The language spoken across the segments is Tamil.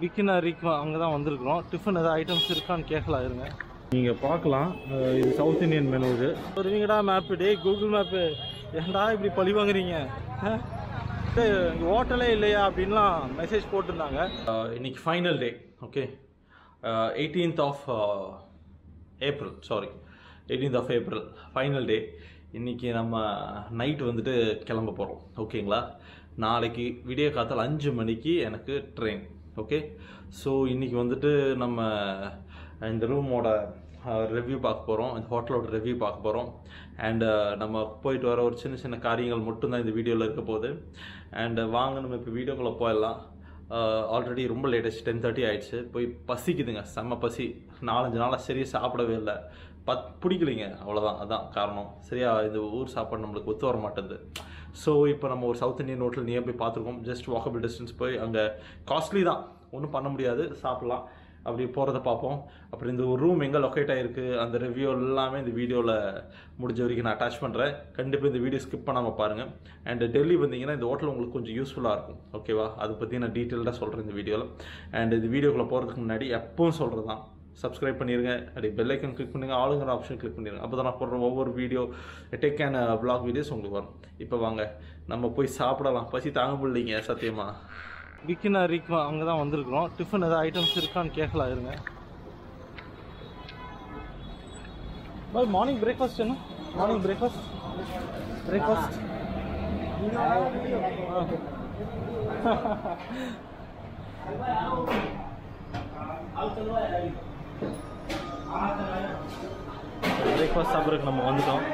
விக்கினாரிக்கு அங்கே தான் வந்திருக்கிறோம் டிஃபன் ஏதாவது ஐட்டம்ஸ் இருக்கான்னு கேட்கலாம் இருங்க நீங்கள் பார்க்கலாம் அஹ் இது சவுத் இந்தியன் மெனு இது வருவீங்கடா மேப்பு டே கூகுள் மேப்பு ஏன்டா இப்படி பழி வாங்குறீங்க இங்கே ஹோட்டலே இல்லையா அப்படின்லாம் மெசேஜ் போட்டிருந்தாங்க இன்னைக்கு final day okay eighteenth of April sorry eighteenth of April final day இன்றைக்கி நம்ம நைட் வந்துட்டு கிளம்ப போகிறோம் ஓகேங்களா நாளைக்கு விடிய காத்தால் அஞ்சு மணிக்கு எனக்கு ட்ரெயின் ஓகே ஸோ இன்றைக்கி வந்துட்டு நம்ம இந்த ரூமோட ரிவ்யூ பார்க்க போகிறோம் இந்த ஹோட்டலோட ரிவ்யூ பார்க்க போகிறோம் அண்டு நம்ம போயிட்டு வர ஒரு சின்ன சின்ன காரியங்கள் மட்டும்தான் இந்த வீடியோவில் இருக்க போகுது அண்டு வாங்க நம்ம இப்போ வீடியோக்குள்ளே போயிடலாம் ஆல்ரெடி ரொம்ப லேட்டஸ்ட் டென் தேர்ட்டி ஆயிடுச்சு போய் பசிக்குதுங்க செம்ம பசி நாலஞ்சு நாளாக சரியாக சாப்பிடவே இல்லை பத் பிடிக்கலைங்க அவ்வளோதான் அதான் காரணம் சரியா இந்த ஊர் சாப்பாடு நம்மளுக்கு ஒத்து வர மாட்டேங்குது ஸோ இப்போ நம்ம ஒரு சவுத் இந்தியன் ஹோட்டல் நியர் போய் பார்த்துருக்கோம் ஜஸ்ட் வாக்கபிள் டிஸ்டன்ஸ் போய் அங்கே காஸ்ட்லி தான் ஒன்றும் பண்ண முடியாது சாப்பிட்லாம் அப்படி போகிறத பார்ப்போம் அப்புறம் இந்த ஒரு ரூம் எங்கே லொக்கேட் ஆகிருக்கு அந்த ரிவ்யூ எல்லாமே இந்த வீடியோவில் முடிஞ்ச வரைக்கும் நான் அட்டாச் பண்ணுறேன் கண்டிப்பாக இந்த வீடியோ ஸ்கிப் பண்ணாமல் பாருங்கள் அண்ட் டெல்லி வந்தீங்கன்னா இந்த ஹோட்டல் உங்களுக்கு கொஞ்சம் யூஸ்ஃபுல்லாக இருக்கும் ஓகேவா அதை பற்றி நான் டீட்டெயில்டாக சொல்கிறேன் இந்த வீடியோவில் அண்ட் இந்த வீடியோக்குள்ளே போகிறதுக்கு முன்னாடி எப்பவும் சொல்கிறது தான் சப்ஸ்கிரைப் பண்ணிடுங்க அப்படி பெல் ஐக்கன் கிளிக் பண்ணுங்கள் ஆளுங்கிற ஆப்ஷன் கிளிக் பண்ணிடுங்க அப்போ தான் நான் போடுற ஒவ்வொரு video tech and vlog videos உங்களுக்கு வரும் இப்போ வாங்க நம்ம போய் சாப்பிடலாம் பசி தாங்க முடியலைங்க சத்தியமா விக்கினாரிக்கு அங்கே தான் வந்திருக்கிறோம் டிஃபன் ஏதாவது ஐட்டம்ஸ் இருக்கான்னு கேட்கலாம் இருங்க பாய் மார்னிங் பிரேக்ஃபாஸ்ட் என்ன மார்னிங் பிரேக்ஃபாஸ்ட் பிரேக்ஃபாஸ்ட் பிரேக்ஃபாஸ்ட் சாப்பிட்றதுக்கு நம்ம வந்துட்டோம்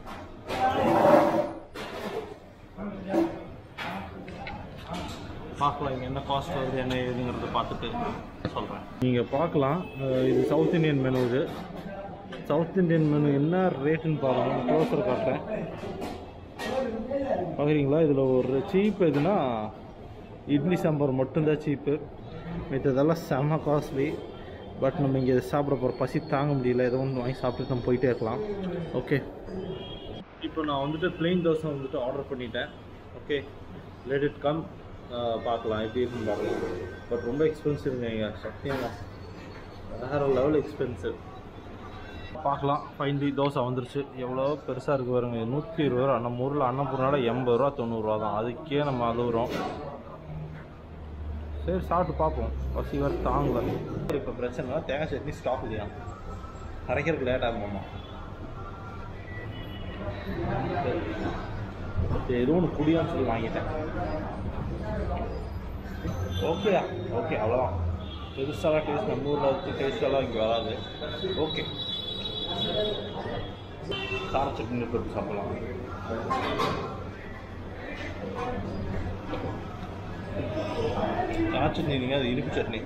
பார்க்கலாம் இங்கே என்ன காஸ்ட் வருது என்ன ஏதுங்கிறத பார்த்துட்டு சொல்கிறேன் நீங்கள் பார்க்கலாம் அஹ் இது சவுத் இந்தியன் மெனு இது சவுத் இந்தியன் மெனு என்ன ரேட்டுன்னு பாருங்கள் க்ளோஸர் காட்டுறேன் பார்க்குறீங்களா இதில் ஒரு சீப் எதுனா இட்லி சாம்பார் மட்டும்தான் சீப்பு மித்ததெல்லாம் செம்ம காஸ்ட்லி பட் நம்ம இங்கே சாப்பிட போகிற பசி தாங்க முடியல ஏதோ ஒன்று வாங்கி சாப்பிட்டு நம்ம போயிட்டே இருக்கலாம் ஓகே இப்போ நான் வந்துட்டு plain தோசை வந்துட்டு ஆர்டர் பண்ணிட்டேன் ஓகே லெட் இட் கம் பார்க்கலாம் எப்படி இருக்குன்னு பார்க்கலாம் பட் ரொம்ப எக்ஸ்பென்சிவ்ங்க இங்கே சத்தியமாக வேறு லெவல் எக்ஸ்பென்சிவ் பார்க்கலாம் ஃபைனலி தோசை வந்துருச்சு எவ்வளோ பெருசாக இருக்குது பாருங்க நூற்றி இருபது ரூபா நம்ம ஊரில் அன்னபூர்னால எண்பது ரூபா தொண்ணூறுரூவா தான் அதுக்கே நம்ம அழுகுறோம் சரி சாப்பிட்டு பார்ப்போம் பசி வர தாங்கல இப்போ பிரச்சனை தேங்காய் சட்னி ஸ்டாக் இல்லையா அரைக்கிறதுக்கு லேட் ஆகுமாம்மா சரி எதுவும் ஒன்று குடியான்னு சொல்லி வாங்கிட்டேன் ஓகேயா ஓகே அவ்வளோதான் பெருசாலாம் டேஸ்ட் நம்ம ஊரில் வச்சு டேஸ்டெல்லாம் இங்கே வராது ஓகே கார சட்னி போட்டு சாப்பிடலாம் கார சட்னி இல்லைங்க அது இனிப்பு சட்னி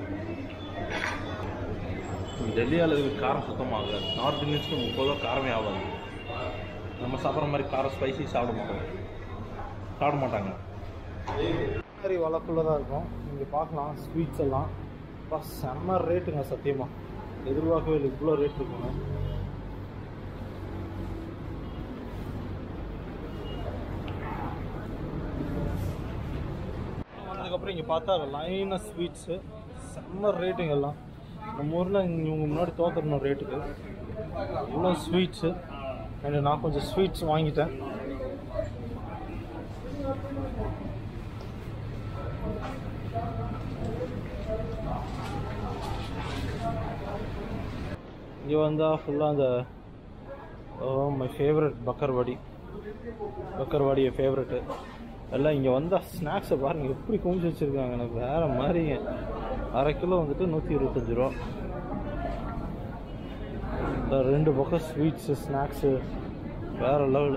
டெல்லியால் இதுக்கு காரம் சுத்தமாக நார்த் இந்தியன்ஸ்க்கு முப்பது ரூபா காரமே ஆகாது நம்ம சாப்பிட்ற மாதிரி காரம் ஸ்பைசி சாப்பிட மாட்டோம் சாப்பிட மாட்டாங்க மாதிரி வளக்குள்ளே தான் இருக்கும் நீங்கள் பார்க்கலாம் ஸ்வீட்ஸ் எல்லாம் அப்பா செம்ம ரேட்டுங்க சத்தியமாக எதிர்பார்க்கவே இல்லை இவ்வளோ ரேட் இருக்குங்க வந்ததுக்கப்புறம் இங்கே பார்த்தா லைனாக ஸ்வீட்ஸு செம்ம ரேட்டுங்க எல்லாம் நம்ம ஊரில் இவங்க முன்னாடி தோத்துடணும் ரேட்டுக்கு இவ்வளோ ஸ்வீட்ஸு அண்ட் நான் கொஞ்சம் ஸ்வீட்ஸ் வாங்கிட்டேன் இங்கே வந்தால் ஃபுல்லாக அந்த மை ஃபேவரட் பக்கர்வாடி பக்கர்வாடி என் ஃபேவரெட்டு எல்லாம் இங்கே வந்தால் ஸ்நாக்ஸை பாருங்கள் எப்படி குமிச்சு வச்சுருக்காங்க எனக்கு வேறு மாதிரிங்க அரை கிலோ வந்துட்டு நூற்றி இருபத்தஞ்சி ரூபா இந்த ரெண்டு பக்கம் ஸ்வீட்ஸு ஸ்நாக்ஸு வேறு லெவலு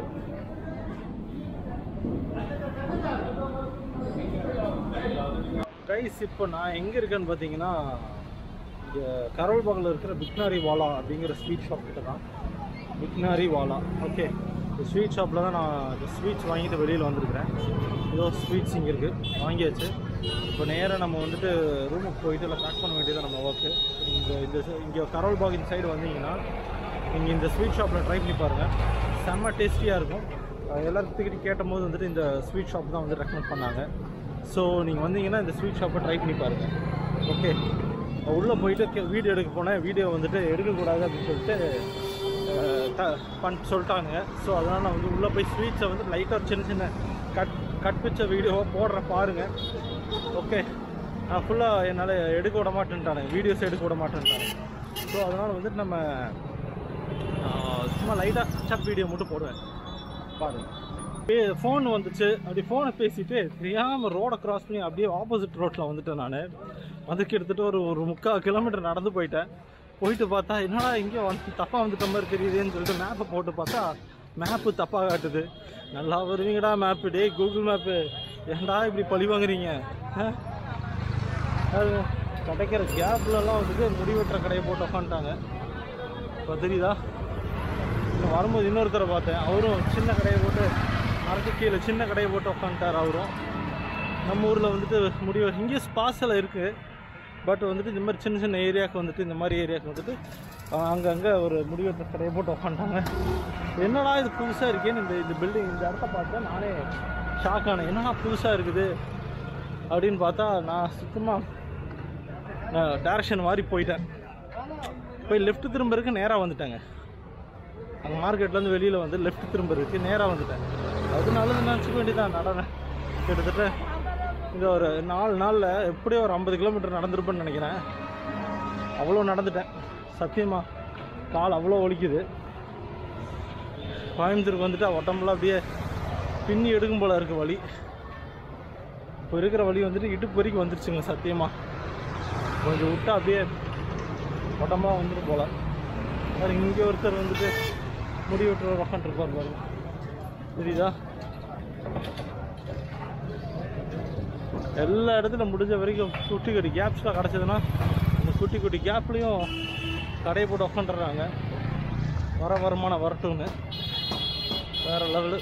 கைஸ் இப்போ நான் எங்கே இருக்கேன்னு பார்த்தீங்கன்னா இங்கே கரோல்பாகில் இருக்கிற பிக்னாரி வாலா அப்படிங்கிற ஸ்வீட் ஷாப் கிட்ட தான் பிக்னாரி வாலா ஓகே இந்த ஸ்வீட் ஷாப்பில் தான் நான் இந்த ஸ்வீட்ஸ் வாங்கிட்டு வெளியில் வந்திருக்கிறேன் ஏதோ ஸ்வீட்ஸ் இங்கே இருக்குது வாங்கியாச்சு இப்போ நேராக நம்ம வந்துட்டு ரூமுக்கு போயிட்டு இல்லை பேக் பண்ண வேண்டியது நம்ம ஒர்க்கு இந்த இந்த இங்கே கரோல்பாக் இந்த சைடு வந்தீங்கன்னா நீங்கள் இந்த ஸ்வீட் ஷாப்பில் ட்ரை பண்ணி பாருங்கள் செம்ம டேஸ்டியாக இருக்கும் எல்லாத்துக்கிட்ட கேட்டபோது வந்துட்டு இந்த ஸ்வீட் ஷாப் தான் வந்து ரெக்கமெண்ட் பண்ணாங்க ஸோ நீங்கள் வந்தீங்கன்னா இந்த ஸ்வீட் ஷாப்பை ட்ரை பண்ணி பாருங்கள் ஓகே உள்ளே போயிட்டு வீடியோ எடுக்க போனேன் வீடியோ வந்துட்டு எடுக்கக்கூடாது அப்படின்னு சொல்லிட்டு அஹ், த பண் சொல்லிட்டாங்க ஸோ அதனால் நான் வந்து உள்ளே போய் ஸ்வீட்ஸை வந்து லைட்டாக சின்ன சின்ன கட் கட் பிச்ச வீடியோவாக போடுறேன் பாருங்கள் ஓகே நான் ஃபுல்லாக என்னால் எடுக்க விட மாட்டேன்ட்டானே வீடியோஸ் எடுக்க விட மாட்டேன்ட்டானே ஸோ அதனால் வந்துட்டு நம்ம ஆஹ், சும்மா லைட்டாக சப் வீடியோ மட்டும் போடுவேன் பாருங்க பே ஃபோன் வந்துச்சு அப்படி ஃபோனை பேசிட்டு தெரியாமல் ரோடை கிராஸ் பண்ணி அப்படியே ஆப்போசிட் ரோட்டில் வந்துட்டேன் நான் வந்து கிட்டத்தட்ட ஒரு ஒரு முக்கால் கிலோமீட்டர் நடந்து போயிட்டேன் போயிட்டு பார்த்தா என்னடா இங்கே வந்து தப்பாக வந்துட்ட மாதிரி தெரியுதுன்னு சொல்லிட்டு மேப்பை போட்டு பார்த்தா மேப்பு தப்பாக காட்டுது நல்லா வருவீங்கடா மேப்பு டேய் கூகுள் மேப்பு ஏன்டா இப்படி பழி வாங்குறீங்க ஆ? அது கிடைக்கிற கேப்லலாம் வந்துட்டு முடிவெட்டுற கடையை போட்டு உட்காந்துட்டாங்க இப்போ தெரியுதா இன்னும் வரும்போது இன்னொருத்தரை பார்த்தேன் அவரும் சின்ன கடையை போட்டு மரத்து கீழே சின்ன கடையை போட்டு உட்காந்துட்டார் அவரும் நம்ம ஊரில் வந்துட்டு முடிவு இங்கே ஸ்பாஸில் இருக்குது பட் வந்துட்டு இந்த மாதிரி சின்ன சின்ன ஏரியாவுக்கு வந்துட்டு இந்த மாதிரி ஏரியாவுக்கு வந்துட்டு அங்கங்கே ஒரு முடிவெட்டுற கடையை போட்டு உட்காந்துட்டாங்க என்னடா இது புதுசாக இருக்கேன்னு இந்த இந்த பில்டிங் இந்த இடத்த பார்த்தா நானே ஷாக் ஆனேன் என்னடா புதுசாக இருக்குது அப்படின்னு பார்த்தா நான் சுத்தமாக டேரக்ஷன் மாதிரி போயிட்டேன் போய் லெஃப்ட் திரும்பறதுக்கு நேராக வந்துட்டேங்க அங்கே மார்க்கெட்லேருந்து வெளியில் வந்து லெஃப்ட் திரும்பறதுக்கு நேராக வந்துட்டேன் அது நல்லது நினச்சிக்க வேண்டியதான் நடனேன் கிட்டத்தட்ட இந்த ஒரு நாலு நாளில் எப்படியும் ஒரு ஐம்பது கிலோமீட்டர் நடந்திருப்பேன்னு நினைக்கிறேன் அவ்வளோ நடந்துட்டேன் சத்தியமா கால் அவ்வளோ வலிக்குது கோயம்புத்தூருக்கு வந்துட்டு உடம்புலாம் அப்படியே பின்னி எடுக்கும் போல இருக்குது வலி இப்போ இருக்கிற வலி வந்துட்டு இடுப்பு வரைக்கும் வந்துருச்சுங்க சத்தியமாக கொஞ்சம் விட்டா அப்படியே உடம்பா வந்துடும் போல பாருங்க இங்கே ஒருத்தர் வந்துட்டு முடி விட்டு உக்காந்துருப்பார் பாருங்க தெரியுதா எல்லா இடத்துல முடிஞ்ச வரைக்கும் குட்டி குட்டி கேப்ஸ்லாம் கிடச்சதுன்னா இந்த குட்டி குட்டி கேப்லேயும் கடையை போட்டு உக்காந்துடுறாங்க வர வருமானம் வரட்டும்னு வேற லெவலு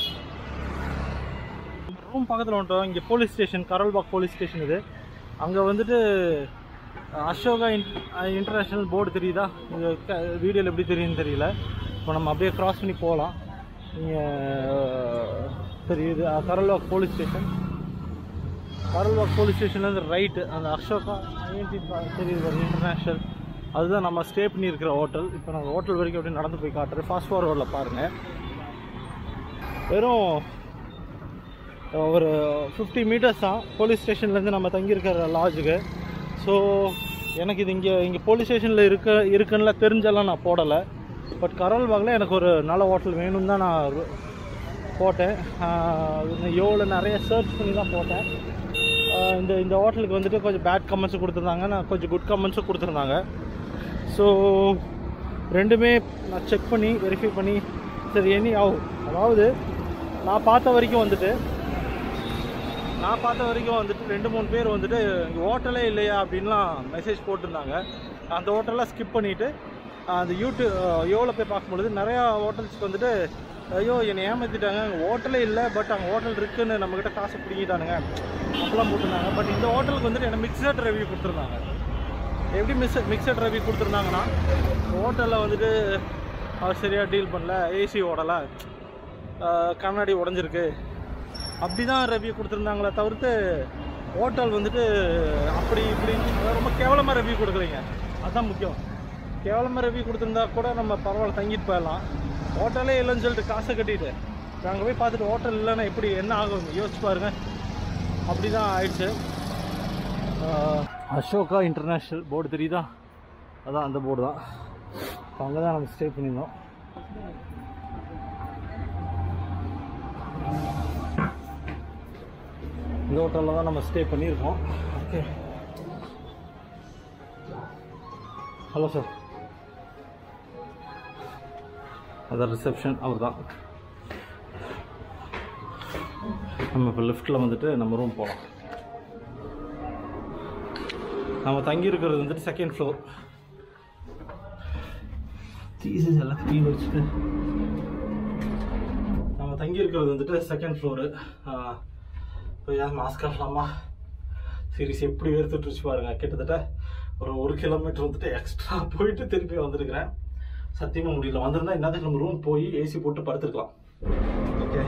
ரூம் பக்கத்தில் வந்துட்டோம் இங்கே police station Karol Bagh police station இது அங்கே வந்துட்டு அஹ், அசோகா இன்டர்நேஷ்னல் போர்டு தெரியுதா இங்கே வீடியோவில் எப்படி தெரியுதுன்னு தெரியல இப்போ நம்ம அப்படியே கிராஸ் பண்ணி போகலாம் நீங்கள் தெரியுது அஹ், Karol Bagh police station Karol Bagh police ஸ்டேஷன்லேருந்து ரைட்டு அந்த அசோகா ஐஎன்டி தெரியுது பாருங்க இன்டர்நேஷ்னல் அதுதான் நம்ம ஸ்டே பண்ணியிருக்கிற ஹோட்டல் இப்போ நான் ஹோட்டல் வரைக்கும் அப்படியே நடந்து போய் காட்டுறேன் ஃபாஸ்ட் ஃபார்வர்டில் பாருங்கள் வெறும் ஒரு ஃபிஃப்டி மீட்டர்ஸ் தான் போலீஸ் ஸ்டேஷன்லேருந்து நம்ம தங்கியிருக்கிற லாட்ஜுக்கு ஸோ எனக்கு இது இங்கே இங்கே போலீஸ் ஸ்டேஷனில் இருக்க இருக்குன்னு தெரிஞ்செல்லாம் நான் போடலை பட் கரல்பாகில் எனக்கு ஒரு நல்ல ஹோட்டல் வேணும்னு தான் நான் ரு- போட்டேன் யோவில் நிறைய சர்ச் பண்ணி தான் போட்டேன் ஆஹ் இந்த இந்த ஹோட்டலுக்கு வந்துட்டு கொஞ்சம் பேட் கமெண்ட்ஸும் கொடுத்துருந்தாங்க நான் கொஞ்சம் குட் கமெண்ட்ஸும் கொடுத்துருந்தாங்க ஸோ ரெண்டுமே நான் செக் பண்ணி வெரிஃபை பண்ணி சரி எனி ஆகும் அதாவது நான் பார்த்த வரைக்கும் வந்துட்டு நான் பார்த்த வரைக்கும் வந்துட்டு ரெண்டு மூணு பேர் வந்துட்டு இங்கே ஹோட்டலே இல்லையா அப்படின்லாம் மெசேஜ் போட்டிருந்தாங்க அந்த ஹோட்டல்லாம் ஸ்கிப் பண்ணிவிட்டு அந்த யூடியூப் யோவில் போய் பார்க்கும்பொழுது நிறையா ஹோட்டல்ஸ்க்கு வந்துட்டு ஐயோ என்னை ஏமாற்றிட்டாங்க அங்கே ஹோட்டலே இல்லை பட் அங்கே ஹோட்டல் இருக்குன்னு நம்மக்கிட்ட காசு பிடிங்கிட்டானுங்க அப்படிலாம் போட்டிருந்தாங்க பட் இந்த ஹோட்டலுக்கு வந்துட்டு எனக்கு மிக்சட் ரிவ்யூ கொடுத்துருந்தாங்க எப்படி மிக்ஸ் மிக்சட் ரிவ்யூ கொடுத்துருந்தாங்கன்னா ஹோட்டலில் வந்துட்டு அவர் சரியாக டீல் பண்ணல ஏசி ஓடலை கண்ணாடி உடஞ்சிருக்கு அப்படி தான் ரிவ்யூ கொடுத்துருந்தாங்களே தவிர்த்து ஹோட்டல் வந்துட்டு அப்படி இப்படி ரொம்ப கேவலமாக ரிவ்யூ கொடுக்குறீங்க அதுதான் முக்கியம் கேவலமாக ரிவ்யூ கொடுத்துருந்தா கூட நம்ம பரவாயில்ல தங்கிட்டு போயிடலாம் ஹோட்டலே இல்லைன்னு சொல்லிட்டு காசை கட்டிட்டு நாங்கள் போய் பார்த்துட்டு ஹோட்டல் இல்லைன்னா எப்படி என்ன ஆகும் யோசிச்சு பாருங்க அப்படி தான் ஆயிடுச்சு ஆஹ், அசோகா இன்டர்நேஷ்னல் போர்டு தெரியுதா அதான் அந்த போர்டு தான் அங்கே தான் நம்ம ஸ்டே பண்ணியிருந்தோம் இந்த ஹோட்டலில் தான் நம்ம ஸ்டே பண்ணியிருக்கோம் ஓகே ஹலோ சார் அதான் ரிசப்ஷன் அவர் தான் நம்ம இப்போ லிஃப்ட்டில் வந்துட்டு நம்ம ரூம் போகலாம் நம்ம தங்கியிருக்கிறது வந்துட்டு செகண்ட் ஃப்ளோர் ஜீசஸ் எல்லாம் கீழே வச்சுட்டு நம்ம தங்கியிருக்கிறது வந்துட்டு செகண்ட் ஃப்ளோரு இப்போ ஏன் மாஸ்க் ஆகலாமா சீரிஸ் எப்படி வேர்த்துட்டுருச்சு பாருங்க கிட்டத்தட்ட ஒரு ஒரு கிலோமீட்டர் வந்துட்டு எக்ஸ்ட்ரா போயிட்டு திருப்பி வந்திருக்கிறேன் சத்தியமாக முடியல வந்திருந்தா என்னதுக்கு நம்ம ரூம் போய் ஏசி போட்டு படுத்துருக்கலாம் ஓகே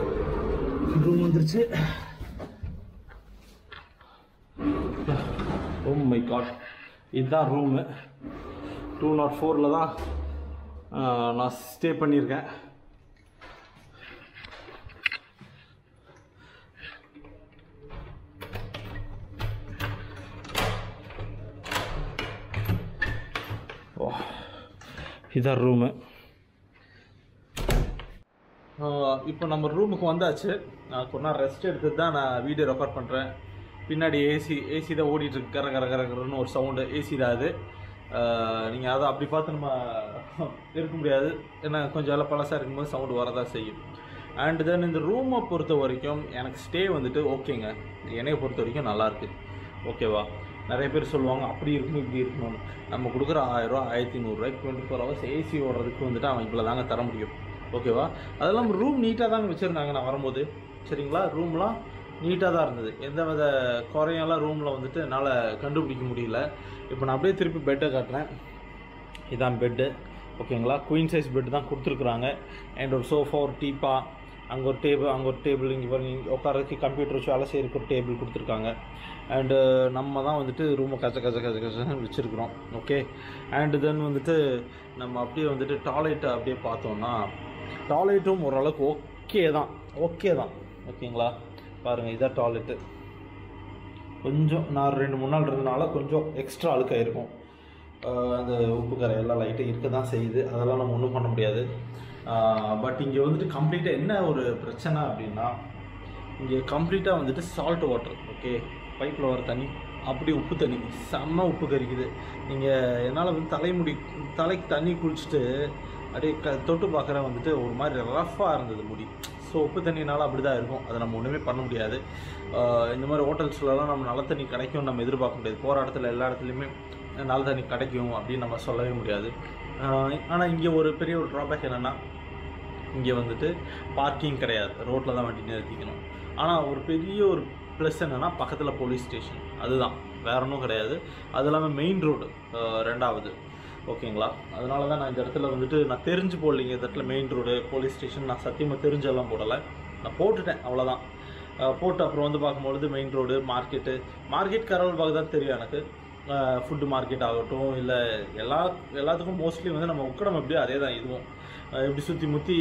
ரூம் வந்துருச்சு மை காட் இதுதான் ரூமு டூ நாட் ஃபோரில் தான் ஆஹ், நான் ஸ்டே பண்ணியிருக்கேன் ஓ இதான் ரூமு இப்போ நம்ம ரூமுக்கு வந்தாச்சு நான் கொஞ்ச நேரம் ரெஸ்ட் எடுத்து தான் நான் வீடியோ ரெக்கார்ட் பண்ணுறேன் பின்னாடி ஏசி ஏசி தான் ஓடிட்டு இருக்கு கர கர கர கரன்னு ஒரு சவுண்டு ஏசி தான் அது நீங்கள் அதை அப்படி பார்த்து நம்ம இருக்க முடியாது ஏன்னா கொஞ்சம் எல்லாம் பழசாக இருக்கும்போது சவுண்டு வரதான் செய்யும் அண்ட் தென் இந்த ரூமை பொறுத்த வரைக்கும் எனக்கு ஸ்டே வந்துட்டு ஓகேங்க என்னைய பொறுத்த வரைக்கும் நல்லாயிருக்கு ஓகேவா நிறைய பேர் சொல்லுவாங்க அப்படி இருக்கணும் இப்படி இருக்கணும்னு நம்ம கொடுக்குற ஆயிரரூவா ஆயிரத்தி நூறுரூவாய்க்கு டுவெண்ட்டி ஃபோர் ஹவர்ஸ் ஏசி ஓடுறதுக்கு வந்துட்டு அவன் இவ்வளோ தாங்க தர முடியும் ஓகேவா அதெல்லாம் ரூம் நீட்டாக தாங்க வச்சுருந்தாங்க நான் வரும்போது சரிங்களா ரூம்லாம் நீட்டாக தான் இருந்தது எந்த வித குறையெல்லாம் ரூமில் வந்துட்டு என்னால் கண்டுபிடிக்க முடியல இப்போ நான் அப்படியே திருப்பி பெட்டை காட்டுறேன் இதான் பெட்டு ஓகேங்களா குயின் சைஸ் பெட் தான் கொடுத்துருக்குறாங்க அண்ட் ஒரு சோஃபா ஒரு டீப்பா அங்கே ஒரு டேபிள் அங்கே ஒரு டேபிள் இங்கே பாருங்க இங்க உட்காரதுக்கு கம்ப்யூட்டர் வச்சு வேலை செய்யறதுக்கு ஒரு டேபிள் கொடுத்துருக்காங்க அண்டு நம்ம தான் வந்துட்டு ரூமை கச்ச கச்ச கச்ச கச்சன்னு வச்சுருக்குறோம் ஓகே அண்டு தென் வந்துட்டு நம்ம அப்படியே வந்துட்டு டாய்லெட்டை அப்படியே பார்த்தோம்னா டாய்லெட்டும் ஓரளவுக்கு ஓகே தான் ஓகே தான் ஓகேங்களா பாருங்கள் இதான் டாய்லெட்டு கொஞ்சம் நான் ரெண்டு மூணு நாள் இருந்தனால கொஞ்சம் எக்ஸ்ட்ரா அழுக்காக இருக்கும் ஆஹ் அந்த உப்பு கரை எல்லாம் லைட்டாக இருக்க தான் செய்யுது அதெல்லாம் நம்ம ஒன்றும் பண்ண முடியாது பட் இங்கே வந்துட்டு கம்ப்ளீட்டாக என்ன ஒரு பிரச்சனை அப்படின்னா இங்கே கம்ப்ளீட்டாக வந்துட்டு சால்ட் வாட்டர் ஓகே பைப்பில் வர தண்ணி அப்படியே உப்பு தண்ணி செம்ம உப்பு கறிக்குது நீங்கள் என்னால் வந்து தலைமுடி தலைக்கு தண்ணி குளிச்சுட்டு அப்படியே க தொட்டு பார்க்குற வந்துட்டு ஒரு மாதிரி ரஃப்பாக இருந்தது முடி ஸோ உப்பு தண்ணினால அப்படி தான் இருக்கும் அதை நம்ம ஒன்றுமே பண்ண முடியாது ஆஹ் இந்த மாதிரி ஹோட்டல்ஸ்லலாம் நம்ம நல்ல தண்ணி கிடைக்கும் நம்ம எதிர்பார்க்க முடியாது போகிற இடத்துல எல்லா இடத்துலையுமே நல்ல தண்ணி கிடைக்கும் அப்படின்னு நம்ம சொல்லவே முடியாது ஆனால் இங்கே ஒரு பெரிய ஒரு ட்ராபேக் என்னென்னா இங்கே வந்துட்டு பார்க்கிங் கிடையாது ரோட்டில் தான் வண்டி நிறுத்திக்கணும் ஆனால் ஒரு பெரிய ஒரு ப்ளஸ் என்னென்னா பக்கத்தில் போலீஸ் ஸ்டேஷன் அதுதான் வேற ஒன்றும் கிடையாது அது இல்லாமல் மெயின் ரோடு ரெண்டாவது ஓகேங்களா அதனால தான் நான் இந்த இடத்துல வந்துட்டு நான் தெரிஞ்சு போடலைங்க இந்த இடத்துல மெயின் ரோடு போலீஸ் ஸ்டேஷன் நான் சத்தியமாக தெரிஞ்செல்லாம் போடலை நான் போட்டுட்டேன் அவ்வளோதான் அஹ் போட்டு அப்புறம் வந்து பார்க்கும்பொழுது மெயின் ரோடு மார்க்கெட்டு மார்க்கெட் கரவல் பார்க்க தான் தெரியும் எனக்கு ஃபுட்டு மார்க்கெட் ஆகட்டும் இல்லை எல்லா எல்லாத்துக்கும் மோஸ்ட்லி வந்து நம்ம உக்கடம் எப்படியோ அதே தான் இதுவும் அஹ் இப்படி சுற்றி முற்றி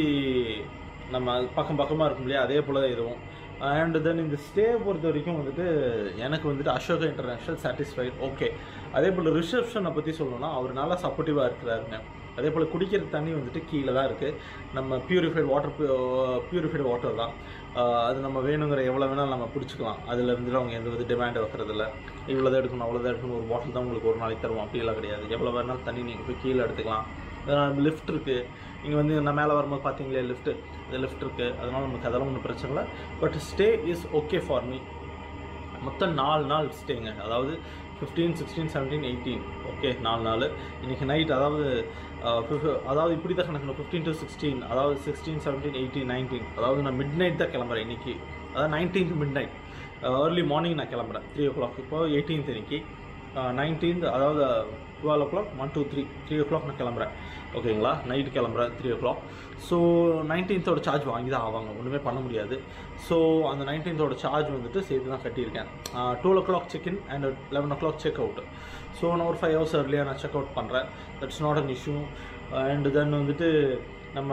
நம்ம பக்கம் பக்கமாக இருக்கும் இல்லையா அதே போல் தான் இதுவும் அண்ட் தென் இந்த ஸ்டே பொறுத்த வரைக்கும் வந்துட்டு எனக்கு வந்துட்டு அசோகா இன்டர்நேஷ்னல் சாட்டிஸ்ஃபைட் ஓகே அதே போல் ரிசப்ஷனை பற்றி சொல்லணும்னா அவர் நல்லா சப்போர்ட்டிவாக இருக்கிறாருங்க அதே போல் குடிக்கிற தண்ணி வந்துட்டு கீழே தான் இருக்குது நம்ம பியூரிஃபைட் வாட்டர் பியூரிஃபைடு வாட்டர் தான் ஆஹ் அது நம்ம வேணுங்கிற எவ்வளோ வேணாலும் நம்ம பிடிச்சிக்கலாம் அதில் இருந்துட்டு அவங்க எந்த வித டிமாண்ட் வைக்கிறதில்ல இவ்வளோ தான் எடுக்கணும் அவ்வளோ தான் எடுக்கணும் ஒரு பாட்டில் தான் உங்களுக்கு ஒரு நாளைக்கு தருவோம் அப்படிலாம் கிடையாது எவ்வளோ வேணாலும் தண்ணி நீங்கள் போய் கீழே எடுத்துக்கலாம் லிஃப்ட் இருக்குது இங்கே வந்து நான் மேலே வரும்போது பார்த்தீங்களே லிஃப்ட்டு இந்த லிஃப்ட் இருக்குது அதனால் நமக்கு அதெல்லாம் ஒன்றும் பிரச்சனை இல்லை but stay is okay for me மொத்தம் நாலு நாள் ஸ்டேங்க அதாவது fifteen sixteen seventeen eighteen okay நாலு நாள் இன்றைக்கி நைட் அதாவது அஹ், fif- அதாவது இப்படி தான் கணக்கு ஃபிஃப்டீன் டு சிக்ஸ்டீன் அதாவது சிக்ஸ்டீன் செவன்டீன் எயிட்டீன் நைன்டீன் அதாவது நான் மிட் நைட் தான் கிளம்புறேன் இன்றைக்கி அதாவது nineteenth midnight early morning நான் கிளம்புறேன் த்ரீ ஓ கிளாக் இப்போ எயிட்டீன்த் இன்னைக்கு நைன்டீன்த் அதாவது twelve o'clock one two three three o'clock நான் கிளம்புறேன் ஓகேங்களா நைட்டு கிளம்புறேன் த்ரீ ஓ கிளாக் ஸோ நைன்டீன்த்தோட சார்ஜ் வாங்கி தான் ஆவாங்க ஒன்றுமே பண்ண முடியாது ஸோ அந்த நைன்டீன்த்தோட சார்ஜ் வந்துட்டு சேர்த்து தான் கட்டியிருக்கேன் twelve o'clock check in and eleven o'clock check out so நான் ஒரு ஃபைவ் ஹவர்ஸ் earlier நான் செக் அவுட் பண்ணுறேன் that's not an issue and then வந்துட்டு நம்ம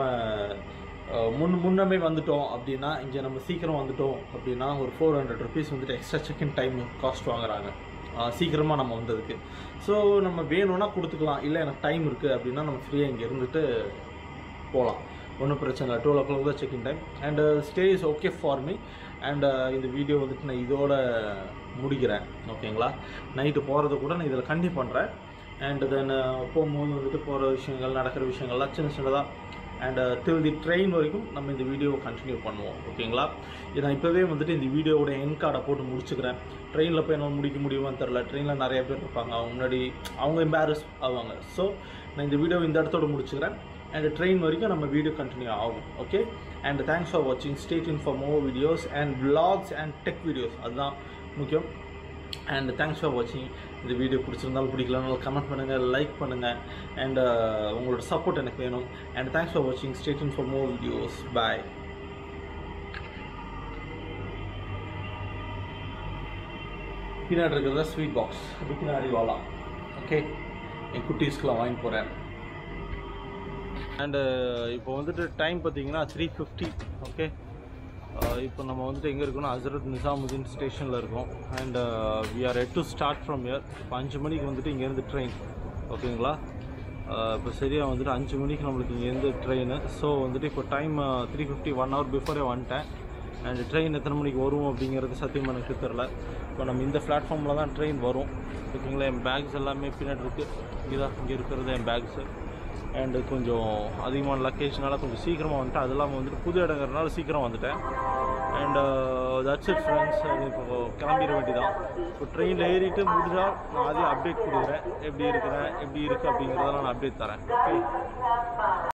அஹ், முன் முன்னமே வந்துட்டோம் அப்படின்னா இங்கே நம்ம சீக்கிரம் வந்துட்டோம் அப்படின்னா ஒரு ஃபோர் ஹண்ட்ரட் ருபீஸ் வந்துட்டு எக்ஸ்ட்ரா செக்இன் டைம் காஸ்ட் வாங்குறாங்க சீக்கிரமாக நம்ம வந்ததுக்கு ஸோ நம்ம வேணும்னா கொடுத்துக்கலாம் இல்லை எனக்கு டைம் இருக்குது அப்படின்னா நம்ம ஃப்ரீயாக இங்கே இருந்துட்டு போகலாம் ஒன்றும் பிரச்சனை இல்லை டுவெல் ஓ கிளாக் தான் check in time and stay is okay for me and இந்த வீடியோ வந்துட்டு நான் இதோட முடிக்கிறேன் ஓகேங்களா நைட்டு போகிறது கூட நான் இதில் கண்டி பண்ணுறேன் அண்ட் தென் போகும்போது வந்துட்டு போகிற விஷயங்கள் நடக்கிற விஷயங்கள்லாம் சின்ன சின்னதாக அண்ட் till தி ட்ரெயின் வரைக்கும் நம்ம இந்த வீடியோவை கண்டினியூ பண்ணுவோம் ஓகேங்களா இது நான் இப்போவே வந்துட்டு இந்த வீடியோவோட என் கார்டை போட்டு முடிச்சுக்கிறேன் ட்ரெயினில் போய் என்னால் முடிக்க முடியுமான்னு தெரில ட்ரெயினில் நிறைய பேர் இருப்பாங்க அவங்க முன்னாடி அவங்க எம்பாரஸ் ஆவாங்க ஸோ நான் இந்த வீடியோ இந்த இடத்தோட முடிச்சுக்கிறேன் அண்ட் ட்ரெயின் வரைக்கும் நம்ம வீடியோ கண்டினியூ ஆகும் ஓகே அண்ட் தேங்க்ஸ் ஃபார் வாட்சிங் state in for more videos and vlogs and tech videos அதுதான் முக்கியம் அண்ட் தேங்க்ஸ் ஃபார் வாட்சிங் இந்த வீடியோ பிடிச்சிருந்தாலும் பிடிக்கலனாலும் கமெண்ட் பண்ணுங்கள் லைக் பண்ணுங்கள் அண்ட் உங்களோட சப்போர்ட் எனக்கு வேணும் அண்ட் தேங்க்ஸ் ஃபார் வாட்சிங் state in for more videos பாய் பின்னாடி இருக்கிறத ஸ்வீட் பாக்ஸ் பிக்கினாரி வாலா ஓகே என் குட்டீஸ்க்குலாம் வாங்கி போகிறேன் அண்டு இப்போ வந்துட்டு டைம் பார்த்தீங்கன்னா த்ரீ ஃபிஃப்டி ஓகே இப்போ நம்ம வந்துட்டு எங்கே இருக்கோம்னா ஹசரத் நிசாமுதீன் ஸ்டேஷனில் இருக்கோம் and we are at to start from here இப்போ அஞ்சு மணிக்கு வந்துட்டு இங்கேருந்து ட்ரெயின் ஓகேங்களா இப்போ சரியாக வந்துட்டு அஞ்சு மணிக்கு நம்மளுக்கு இங்கேருந்து ட்ரெயின் ஸோ வந்துட்டு இப்போ time three fifty one hour before வந்துட்டேன் அண்ட் ட்ரெயின் எத்தனை மணிக்கு வரும் அப்படிங்கிறது சத்தியமாக எனக்கு தெரில இப்போ நம்ம இந்த பிளாட்ஃபார்மில் தான் ட்ரெயின் வரும் ஓகேங்களா என் பேக்ஸ் எல்லாமே பின்னாடி இருக்குது இங்கே இங்கே இருக்கிறது என் பேக்ஸு அண்டு கொஞ்சம் அதிகமான லக்கேஜ்னால கொஞ்சம் சீக்கிரமாக வந்துட்டேன் அது இல்லாமல் வந்துட்டு புது இடங்கிறதுனால சீக்கிரம் வந்துட்டேன் அண்ட் தட்ஸ் இட் ஃப்ரெண்ட்ஸ் இப்போ கிளம்பிட வேண்டியதான் இப்போ ட்ரெயினில் ஏறிட்டு முடிஞ்சால் நான் அதையும் அப்டேட் கொடுக்குறேன் எப்படி இருக்கிறேன் எப்படி இருக்குது அப்படிங்கிறத நான் அப்டேட் தரேன் ஓகே